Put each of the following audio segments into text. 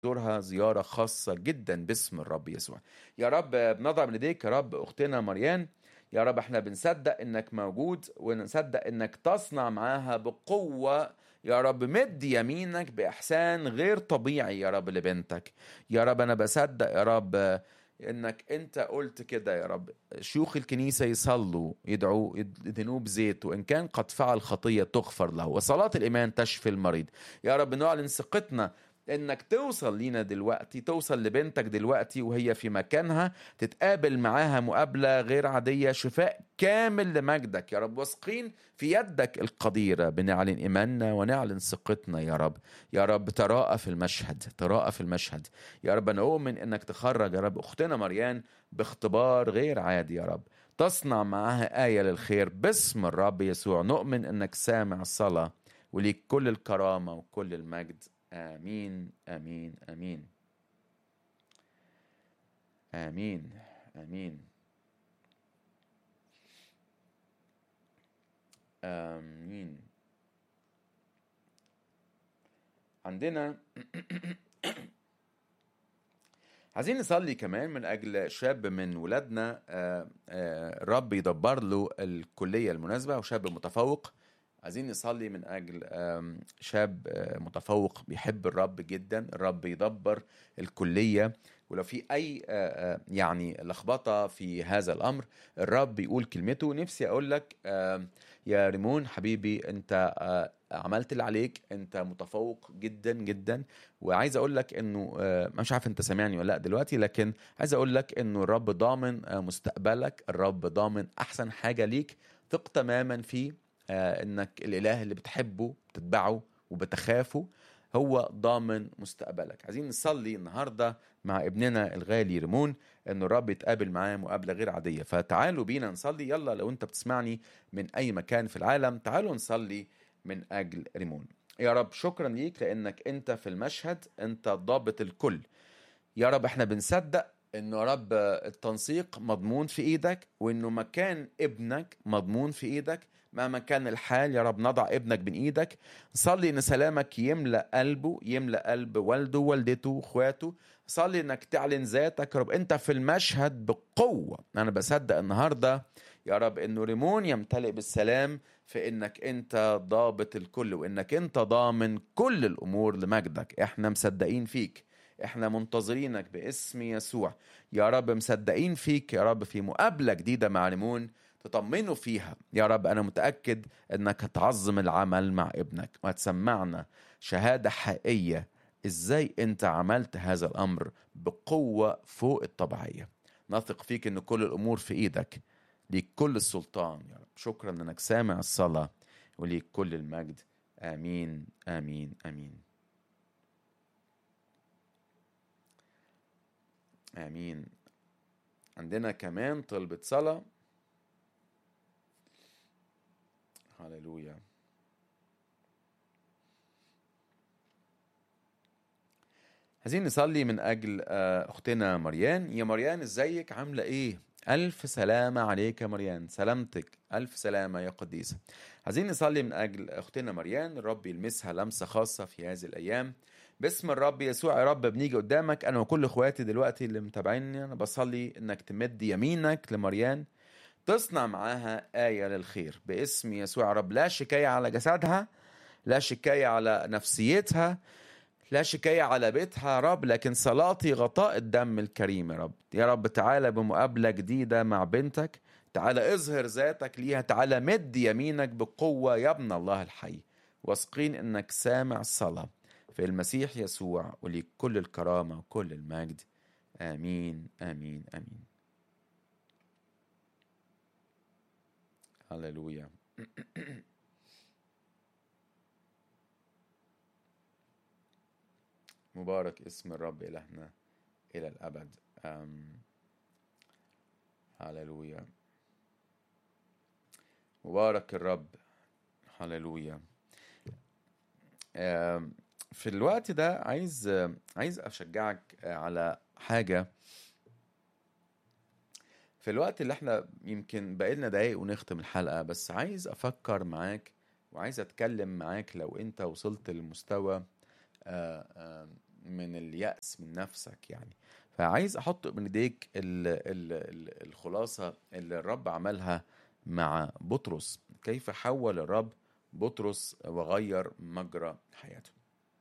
زورها زيارة خاصة جدا باسم الرب يسوع يا رب بنضع من ايديك يا رب اختنا مريان يا رب احنا بنصدق انك موجود ونصدق انك تصنع معاها بقوة يا رب مد يمينك بإحسان غير طبيعي يا رب لبنتك يا رب أنا بصدق يا رب انك انت قلت كده يا رب شيوخ الكنيسه يصلوا يدعوا يدهنوه بزيت وان كان قد فعل خطيه تغفر له وصلاه الايمان تشفي المريض يا رب نعلن ثقتنا انك توصل لينا دلوقتي توصل لبنتك دلوقتي وهي في مكانها تتقابل معاها مقابله غير عاديه شفاء كامل لمجدك يا رب واثقين في يدك القديره بنعلن ايماننا ونعلن ثقتنا يا رب يا رب تراءى في المشهد تراءى في المشهد يا رب انا اؤمن انك تخرج يا رب اختنا مريان باختبار غير عادي يا رب تصنع معاها آية للخير باسم الرب يسوع نؤمن أنك سامع الصلاة وليك كل الكرامة وكل المجد آمين آمين آمين آمين آمين آمين عندنا عايزين نصلي كمان من أجل شاب من ولادنا الرب يدبر له الكلية المناسبة وشاب متفوق عايزين نصلي من اجل شاب متفوق بيحب الرب جدا الرب يدبر الكليه ولو في اي يعني لخبطه في هذا الامر الرب يقول كلمته نفسي اقول لك يا ريمون حبيبي انت عملت اللي عليك انت متفوق جدا جدا وعايز اقول لك انه مش عارف انت سامعني ولا لا دلوقتي لكن عايز اقول لك انه الرب ضامن مستقبلك الرب ضامن احسن حاجه ليك ثق تماما فيه انك الاله اللي بتحبه بتتبعه وبتخافه هو ضامن مستقبلك عايزين نصلي النهارده مع ابننا الغالي ريمون انه الرب يتقابل معاه مقابله غير عاديه فتعالوا بينا نصلي يلا لو انت بتسمعني من اي مكان في العالم تعالوا نصلي من اجل ريمون يا رب شكرا ليك لانك انت في المشهد انت ضابط الكل يا رب احنا بنصدق انه يا رب التنسيق مضمون في ايدك وانه مكان ابنك مضمون في ايدك مهما كان الحال يا رب نضع ابنك بين ايدك صلي ان سلامك يملا قلبه يملا قلب والده ووالدته واخواته صلي انك تعلن ذاتك يا رب انت في المشهد بقوه انا بصدق النهارده يا رب انه ريمون يمتلئ بالسلام في انك انت ضابط الكل وانك انت ضامن كل الامور لمجدك احنا مصدقين فيك احنا منتظرينك باسم يسوع يا رب مصدقين فيك يا رب في مقابله جديده مع ريمون تطمنوا فيها يا رب أنا متأكد أنك هتعظم العمل مع ابنك وهتسمعنا شهادة حقيقية إزاي أنت عملت هذا الأمر بقوة فوق الطبيعية نثق فيك أن كل الأمور في إيدك ليك كل السلطان يا رب شكرا أنك سامع الصلاة وليك كل المجد آمين آمين آمين آمين عندنا كمان طلبة صلاة هللويا عايزين نصلي من اجل اختنا مريان يا مريان ازيك عامله ايه الف سلامه عليك يا مريان سلامتك الف سلامه يا قديسه عايزين نصلي من اجل اختنا مريان الرب يلمسها لمسه خاصه في هذه الايام باسم الرب يسوع يا رب بنيجي قدامك انا وكل اخواتي دلوقتي اللي متابعيني انا بصلي انك تمد يمينك لمريان تصنع معاها آية للخير باسم يسوع يا رب لا شكاية على جسدها لا شكاية على نفسيتها لا شكاية على بيتها يا رب لكن صلاتي غطاء الدم الكريم يا رب يا رب تعالى بمقابلة جديدة مع بنتك تعالى اظهر ذاتك ليها تعالى مد يمينك بقوة يا ابن الله الحي واثقين انك سامع الصلاة في المسيح يسوع وليك كل الكرامة وكل المجد آمين آمين آمين هللويا مبارك اسم الرب إلهنا إلى الأبد أم. هللويا مبارك الرب هللويا في الوقت ده عايز عايز اشجعك على حاجه في الوقت اللي احنا يمكن بقالنا دقايق ونختم الحلقه بس عايز افكر معاك وعايز اتكلم معاك لو انت وصلت لمستوى من اليأس من نفسك يعني فعايز احط من ايديك ال- ال- ال- الخلاصة اللي الرب عملها مع بطرس كيف حول الرب بطرس وغير مجرى حياته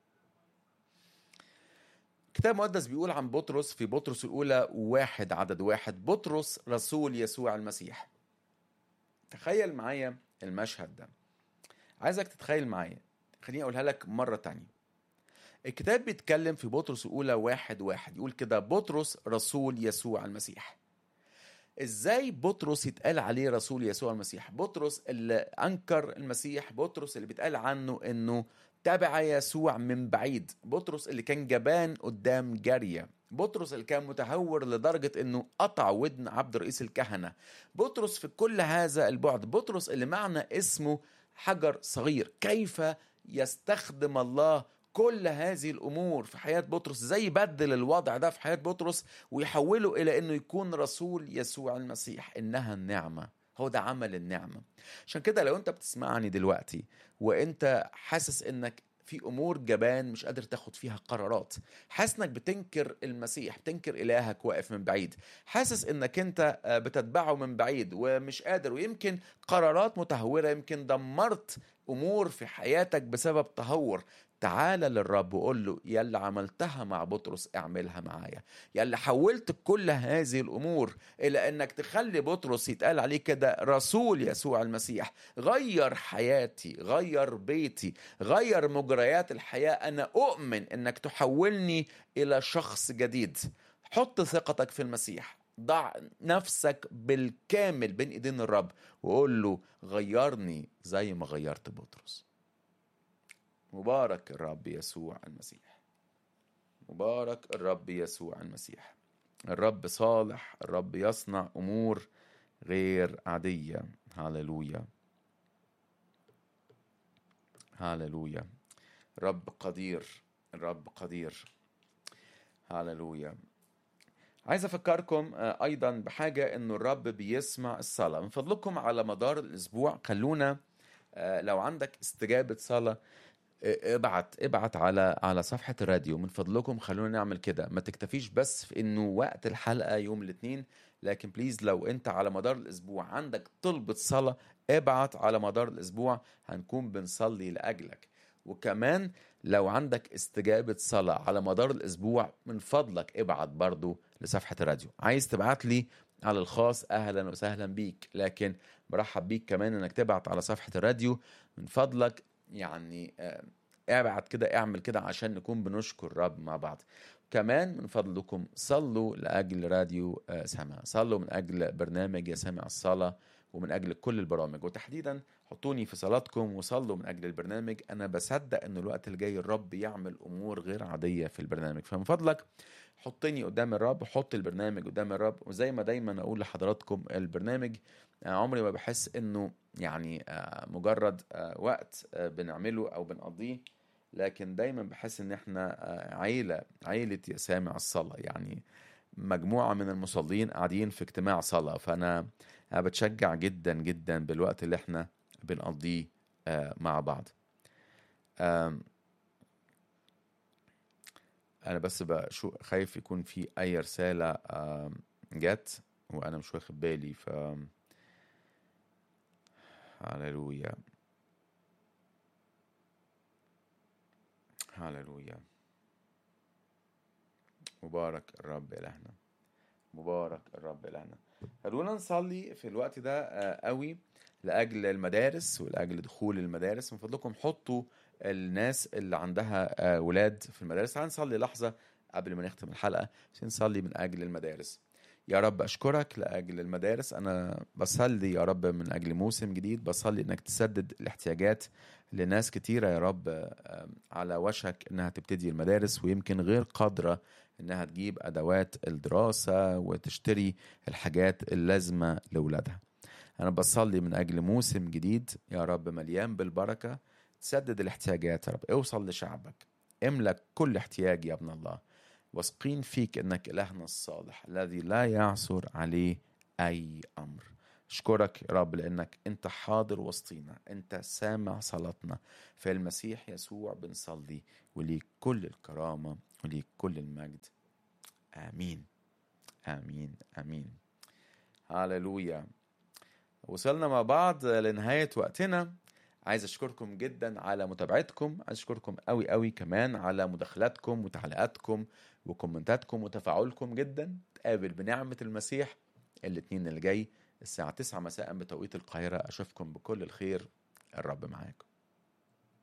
كتاب مقدس بيقول عن بطرس في بطرس الأولى واحد عدد واحد بطرس رسول يسوع المسيح تخيل معايا المشهد ده عايزك تتخيل معايا خليني أقولها لك مرة تانية الكتاب بيتكلم في بطرس الأولى واحد واحد يقول كده بطرس رسول يسوع المسيح ازاي بطرس يتقال عليه رسول يسوع المسيح بطرس اللي انكر المسيح بطرس اللي بيتقال عنه انه تابع يسوع من بعيد بطرس اللي كان جبان قدام جارية بطرس اللي كان متهور لدرجة انه قطع ودن عبد رئيس الكهنة بطرس في كل هذا البعد بطرس اللي معنى اسمه حجر صغير كيف يستخدم الله كل هذه الامور في حياه بطرس زي يبدل الوضع ده في حياه بطرس ويحوله الى انه يكون رسول يسوع المسيح انها النعمه هو ده عمل النعمه عشان كده لو انت بتسمعني دلوقتي وانت حاسس انك في امور جبان مش قادر تاخد فيها قرارات حاسس انك بتنكر المسيح بتنكر الهك واقف من بعيد حاسس انك انت آه، بتتبعه من بعيد ومش قادر ويمكن قرارات متهوره يمكن دمرت امور في حياتك بسبب تهور تعالى للرب وقول له يا اللي عملتها مع بطرس اعملها معايا يا اللي حولت كل هذه الامور الى انك تخلي بطرس يتقال عليه كده رسول يسوع المسيح غير حياتي غير بيتي غير مجريات الحياه انا اؤمن انك تحولني الى شخص جديد حط ثقتك في المسيح ضع نفسك بالكامل بين ايدين الرب وقول له غيرني زي ما غيرت بطرس مبارك الرب يسوع المسيح مبارك الرب يسوع المسيح الرب صالح الرب يصنع امور غير عاديه هاللويا هاللويا الرب قدير الرب قدير هاللويا عايز افكركم آه، ايضا بحاجه انه الرب بيسمع الصلاه من فضلكم على مدار الاسبوع خلونا آه، لو عندك استجابه صلاه آه، ابعت ابعت على على صفحه الراديو من فضلكم خلونا نعمل كده ما تكتفيش بس في انه وقت الحلقه يوم الاثنين لكن بليز لو انت على مدار الاسبوع عندك طلبة صلاة ابعت على مدار الاسبوع هنكون بنصلي لاجلك وكمان لو عندك استجابة صلاة على مدار الأسبوع من فضلك ابعت برضو لصفحة الراديو عايز تبعت لي على الخاص أهلا وسهلا بيك لكن برحب بيك كمان إنك تبعت على صفحة الراديو من فضلك يعني آه، ابعت كده اعمل كده عشان نكون بنشكر الرب مع بعض كمان من فضلكم صلوا لأجل راديو آه، سامع صلوا من أجل برنامج يا سامع الصلاة ومن أجل كل البرامج وتحديدا حطوني في صلاتكم وصلوا من أجل البرنامج أنا بصدق أن الوقت الجاي الرب يعمل أمور غير عادية في البرنامج فمن فضلك حطني قدام الرب حط البرنامج قدام الرب وزي ما دايما أقول لحضراتكم البرنامج آه، عمري ما بحس أنه يعني آه، مجرد آه، وقت آه، بنعمله أو بنقضيه لكن دايما بحس ان احنا آه، عيلة عيلة يا سامع الصلاة يعني مجموعة من المصلين قاعدين في اجتماع صلاة فأنا أنا بتشجع جدا جدا بالوقت اللي احنا بنقضيه آه، مع بعض آم، أنا بس بشو خايف يكون في أي رسالة آم، جت وأنا مش واخد بالي ف هللويا هللويا مبارك الرب إلهنا مبارك الرب إلهنا خلونا نصلي في الوقت ده آه، قوي لأجل المدارس ولأجل دخول المدارس من فضلكم حطوا الناس اللي عندها آه، ولاد في المدارس تعالوا نصلي لحظة قبل ما نختم الحلقة عشان نصلي من أجل المدارس يا رب أشكرك لأجل المدارس أنا بصلي يا رب من أجل موسم جديد بصلي إنك تسدد الاحتياجات لناس كتيرة يا رب آه، على وشك إنها تبتدي المدارس ويمكن غير قادرة إنها تجيب أدوات الدراسة وتشتري الحاجات اللازمة لأولادها أنا بصلي من أجل موسم جديد يا رب مليان بالبركة تسدد الاحتياجات يا رب اوصل لشعبك املك كل احتياج يا ابن الله واثقين فيك انك الهنا الصالح الذي لا يعثر عليه اي امر اشكرك يا رب لانك انت حاضر وسطينا انت سامع صلاتنا في المسيح يسوع بنصلي وليك كل الكرامه وليك كل المجد آمين آمين آمين هاللويا وصلنا مع بعض لنهاية وقتنا عايز أشكركم جدا على متابعتكم عايز أشكركم قوي قوي كمان على مداخلاتكم وتعليقاتكم وكومنتاتكم وتفاعلكم جدا تقابل بنعمة المسيح الاثنين اللي جاي الساعة 9 مساء بتوقيت القاهرة أشوفكم بكل الخير الرب معاكم